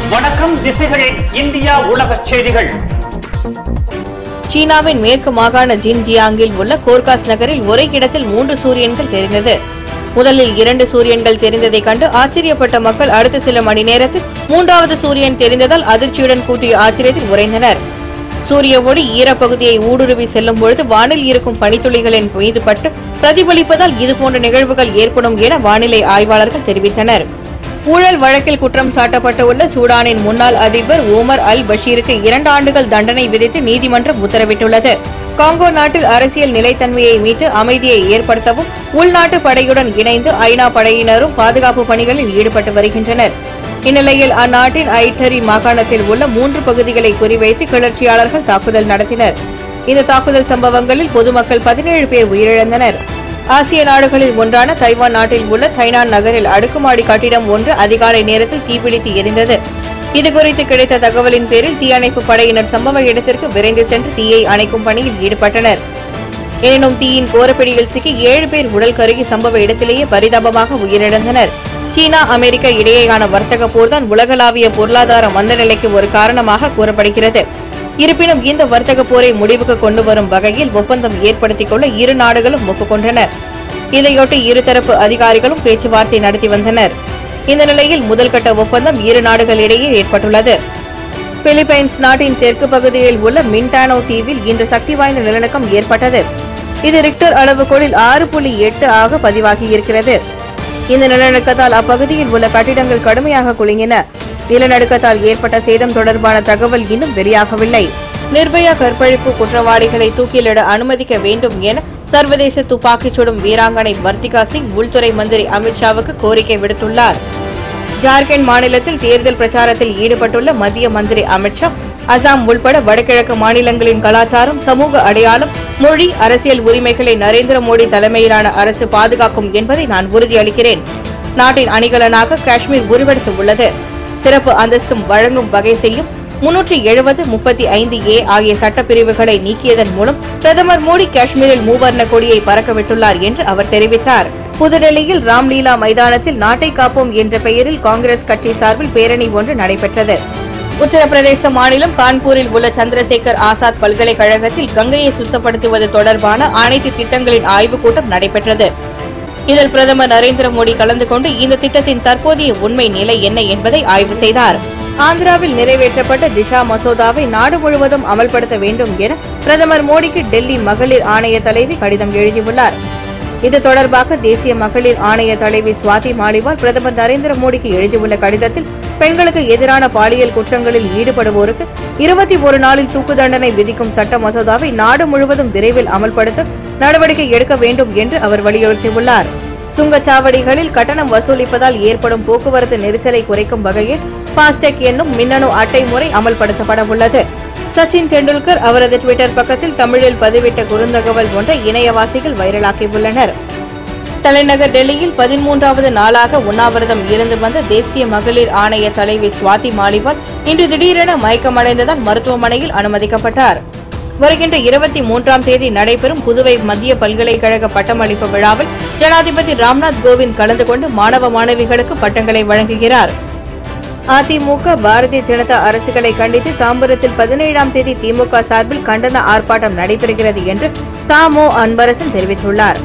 வணக்கம் திசைகளின் இந்தியா உலகச் செய்திகள் சீனாவின் மேற்கு மாகாண ஜின்ஜியாங்கில் உள்ள கோர்காஸ் நகரில் ஒரே இடத்தில் மூன்று சூரியன்கள் தெரிந்தது முதலில் இரண்டு சூரியன்கள் தெரிந்ததைக் கண்டு ஆச்சரியப்பட்ட மக்கள் அடுத்த சில மணி நேரத்தில் மூன்றாவது சூரியன் தெரிந்ததால் அதிர்ச்சியுடன் கூட்டிய ஆச்சரியத்தில் உறைந்தனர் சூரிய ஒளி ஈரப்பகுதியை ஊடுருவி செல்லும் பொழுது வானில் இருக்கும் பனித்துளிகளின் மீது பட்டு பிரதிபலிப்பதால் இதுபோன்ற நிகழ்வுகள் ஏற்படும் என வானிலை ஆய்வாளர்கள் தெரிவித்தனர் ஊழல் வழக்கில் குற்றம் சாட்டப்பட்டுள்ள சூடானின் முன்னாள் அதிபர் ஓமர் அல் பஷீருக்கு இரண்டு ஆண்டுகள் தண்டனை விதித்து நீதிமன்றம் உத்தரவிட்டுள்ளது காங்கோ நாட்டில் அரசியல் நிலைத்தன்மையை மீட்டு அமைதியை ஏற்படுத்தவும் உள்நாட்டு படையுடன் இணைந்து ஐநா படையினரும் பாதுகாப்பு பணிகளில் ஈடுபட்டு வருகின்றனர் இந்நிலையில் அந்நாட்டின் ஐட்டரி மாகாணத்தில் உள்ள மூன்று பகுதிகளை குறிவைத்து கிளர்ச்சியாளர்கள் தாக்குதல் நடத்தினர் இந்த தாக்குதல் சம்பவங்களில் பொதுமக்கள் பதினேழு பேர் உயிரிழந்தனர் ஆசிய நாடுகளில் ஒன்றான தைவான் நாட்டில் உள்ள தைனான் நகரில் அடுக்குமாடி கட்டிடம் ஒன்று அதிகாலை நேரத்தில் தீப்பிடித்து எரிந்தது இதுகுறித்து கிடைத்த தகவலின் பேரில் தீயணைப்பு படையினர் சம்பவ இடத்திற்கு விரைந்து சென்று தீயை அணைக்கும் பணியில் ஈடுபட்டனர் எனினும் தீயின் கோரப்பிடியில் சிக்கி ஏழு பேர் உடல் கருகி சம்பவ இடத்திலேயே பரிதாபமாக உயிரிழந்தனர் சீனா அமெரிக்கா இடையேயான வர்த்தக போர்தான் உலகளாவிய பொருளாதார மந்தநிலைக்கு ஒரு காரணமாக கூறப்படுகிறது இருப்பினும் இந்த வர்த்தக போரை முடிவுக்கு கொண்டு வரும் வகையில் ஒப்பந்தம் ஏற்படுத்திக் கொள்ள இரு நாடுகளும் ஒப்புக்கொண்டனர் இதையொட்டி இருதரப்பு அதிகாரிகளும் பேச்சுவார்த்தை நடத்தி வந்தனர் இந்த நிலையில் முதல்கட்ட ஒப்பந்தம் இரு நாடுகளிடையே ஏற்பட்டுள்ளது பிலிப்பைன்ஸ் நாட்டின் தெற்கு பகுதியில் உள்ள மின்டானோ தீவில் இன்று சக்தி வாய்ந்த நிலநடுக்கம் ஏற்பட்டது இது ரிக்டர் அளவுகோலில் ஆறு புள்ளி எட்டு ஆக பதிவாகியிருக்கிறது இந்த நிலநடுக்கத்தால் அப்பகுதியில் உள்ள கட்டிடங்கள் கடுமையாக குலுங்கின நிலநடுக்கத்தால் ஏற்பட்ட சேதம் தொடர்பான தகவல் இன்னும் வெளியாகவில்லை நிர்பயா கற்பழிப்பு குற்றவாளிகளை தூக்கிலிட அனுமதிக்க வேண்டும் என சர்வதேச துப்பாக்கிச் சுடும் வீராங்கனை வர்த்திகா சிங் உள்துறை மந்திரி அமித்ஷாவுக்கு கோரிக்கை விடுத்துள்ளார் ஜார்க்கண்ட் மாநிலத்தில் தேர்தல் பிரச்சாரத்தில் ஈடுபட்டுள்ள மத்திய மந்திரி அமித்ஷா அசாம் உள்பட வடகிழக்கு மாநிலங்களின் கலாச்சாரம் சமூக அடையாளம் மொழி அரசியல் உரிமைகளை நரேந்திர மோடி தலைமையிலான அரசு பாதுகாக்கும் என்பதை நான் உறுதியளிக்கிறேன் நாட்டின் அணிகலனாக காஷ்மீர் உருவெடுத்து உள்ளது சிறப்பு அந்தஸ்தும் வழங்கும் வகை செய்யும் முன்னூற்றி எழுபது முப்பத்தி ஐந்து ஏ ஆகிய சட்டப்பிரிவுகளை நீக்கியதன் மூலம் பிரதமர் மோடி காஷ்மீரில் மூவர்ண கொடியை பறக்கவிட்டுள்ளார் என்று அவர் தெரிவித்தார் புதுடெல்லியில் ராம்லீலா மைதானத்தில் நாட்டை காப்போம் என்ற பெயரில் காங்கிரஸ் கட்சி சார்பில் பேரணி ஒன்று நடைபெற்றது உத்தரப்பிரதேச மாநிலம் கான்பூரில் உள்ள சந்திரசேகர் ஆசாத் பல்கலைக்கழகத்தில் கங்கையை சுத்தப்படுத்துவது தொடர்பான அனைத்து திட்டங்களின் ஆய்வுக் கூட்டம் நடைபெற்றது இதில் பிரதமர் நரேந்திர மோடி கலந்து கொண்டு இந்த திட்டத்தின் தற்போதைய உண்மை நிலை என்ன என்பதை ஆய்வு செய்தார் ஆந்திராவில் நிறைவேற்றப்பட்ட திஷா மசோதாவை நாடு முழுவதும் அமல்படுத்த வேண்டும் என பிரதமர் மோடிக்கு டெல்லி மகளிர் ஆணைய தலைவி கடிதம் எழுதியுள்ளார் இது தொடர்பாக தேசிய மகளிர் ஆணைய தலைவி சுவாதி மாலிவால் பிரதமர் நரேந்திர மோடிக்கு எழுதியுள்ள கடிதத்தில் பெண்களுக்கு எதிரான பாலியல் குற்றங்களில் ஈடுபடுவோருக்கு இருபத்தி ஒரு நாளில் தூக்கு தண்டனை விதிக்கும் சட்ட மசோதாவை நாடு முழுவதும் விரைவில் அமல்படுத்த நடவடிக்கை எடுக்க வேண்டும் என்று அவர் வலியுறுத்தியுள்ளார் சுங்கச்சாவடிகளில் கட்டணம் வசூலிப்பதால் ஏற்படும் போக்குவரத்து நெரிசலை குறைக்கும் வகையில் பாஸ்டெக் என்னும் மின்னணு அட்டை முறை அமல்படுத்தப்பட உள்ளது சச்சின் டெண்டுல்கர் அவரது ட்விட்டர் பக்கத்தில் தமிழில் பதிவிட்ட குறுந்தகவல் ஒன்றை இணையவாசிகள் வைரலாக்கியுள்ளனர் தலைநகர் டெல்லியில் பதிமூன்றாவது நாளாக உண்ணாவிரதம் இருந்து வந்த தேசிய மகளிர் ஆணைய தலைவி சுவாதி மாலிவால் இன்று திடீரென மயக்கமடைந்ததால் மருத்துவமனையில் அனுமதிக்கப்பட்டார் வருகின்ற இருபத்தி மூன்றாம் தேதி நடைபெறும் புதுவை மத்திய பல்கலைக்கழக பட்டமளிப்பு விழாவில் ஜனாதிபதி ராம்நாத் கோவிந்த் கலந்து கொண்டு மாணவ மாணவிகளுக்கு பட்டங்களை வழங்குகிறார் அதிமுக பாரதிய ஜனதா அரசுகளை கண்டித்து தாம்பரத்தில் பதினேழாம் தேதி திமுக சார்பில் கண்டன ஆர்ப்பாட்டம் நடைபெறுகிறது என்று தாமோ அன்பரசன் தெரிவித்துள்ளார்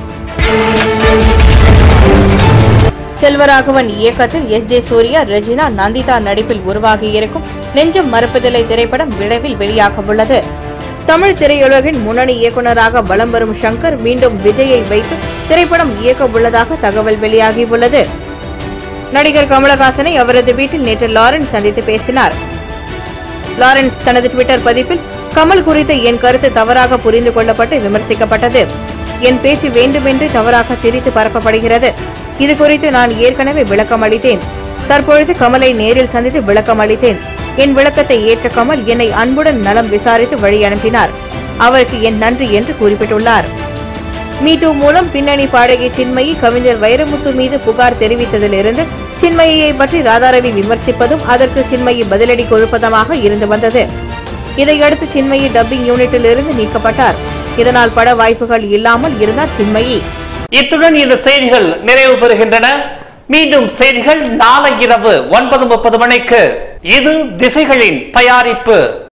செல்வராகவன் இயக்கத்தில் எஸ் ஜே சூர்யா ரெஜினா நந்திதா நடிப்பில் உருவாகியிருக்கும் நெஞ்சம் மறப்பதில்லை திரைப்படம் விரைவில் வெளியாக உள்ளது தமிழ் திரையுலகின் முன்னணி இயக்குநராக வலம் வரும் சங்கர் மீண்டும் விஜயை வைத்து திரைப்படம் இயக்க உள்ளதாக தகவல் வெளியாகியுள்ளது நடிகர் கமலஹாசனை அவரது வீட்டில் நேற்று லாரன்ஸ் சந்தித்து பேசினார் லாரன்ஸ் தனது ட்விட்டர் பதிப்பில் கமல் குறித்த என் கருத்து தவறாக புரிந்து கொள்ளப்பட்டு விமர்சிக்கப்பட்டது என் பேச்சு வேண்டுமென்று தவறாக திரித்து பரப்பப்படுகிறது இது குறித்து நான் ஏற்கனவே விளக்கம் அளித்தேன் தற்பொழுது கமலை நேரில் சந்தித்து விளக்கம் அளித்தேன் என் விளக்கத்தை ஏற்ற கமல் என்னை அன்புடன் நலம் விசாரித்து வழி அனுப்பினார் அவருக்கு என் நன்றி என்று குறிப்பிட்டுள்ளார் மீட்டு மூலம் பின்னணி பாடகி சின்மயி கவிஞர் வைரமுத்து மீது புகார் தெரிவித்ததிலிருந்து சின்மயியை பற்றி ராதாரவி விமர்சிப்பதும் அதற்கு சின்மயி பதிலடி கொடுப்பதுமாக இருந்து வந்தது இதையடுத்து சின்மயி டப்பிங் யூனிட்டில் இருந்து நீக்கப்பட்டார் இதனால் பட வாய்ப்புகள் இல்லாமல் இருந்தார் சின்மயி இத்துடன் இந்த செய்திகள் நிறைவு பெறுகின்றன மீண்டும் செய்திகள் நாளை இரவு ஒன்பது முப்பது மணிக்கு இது திசைகளின் தயாரிப்பு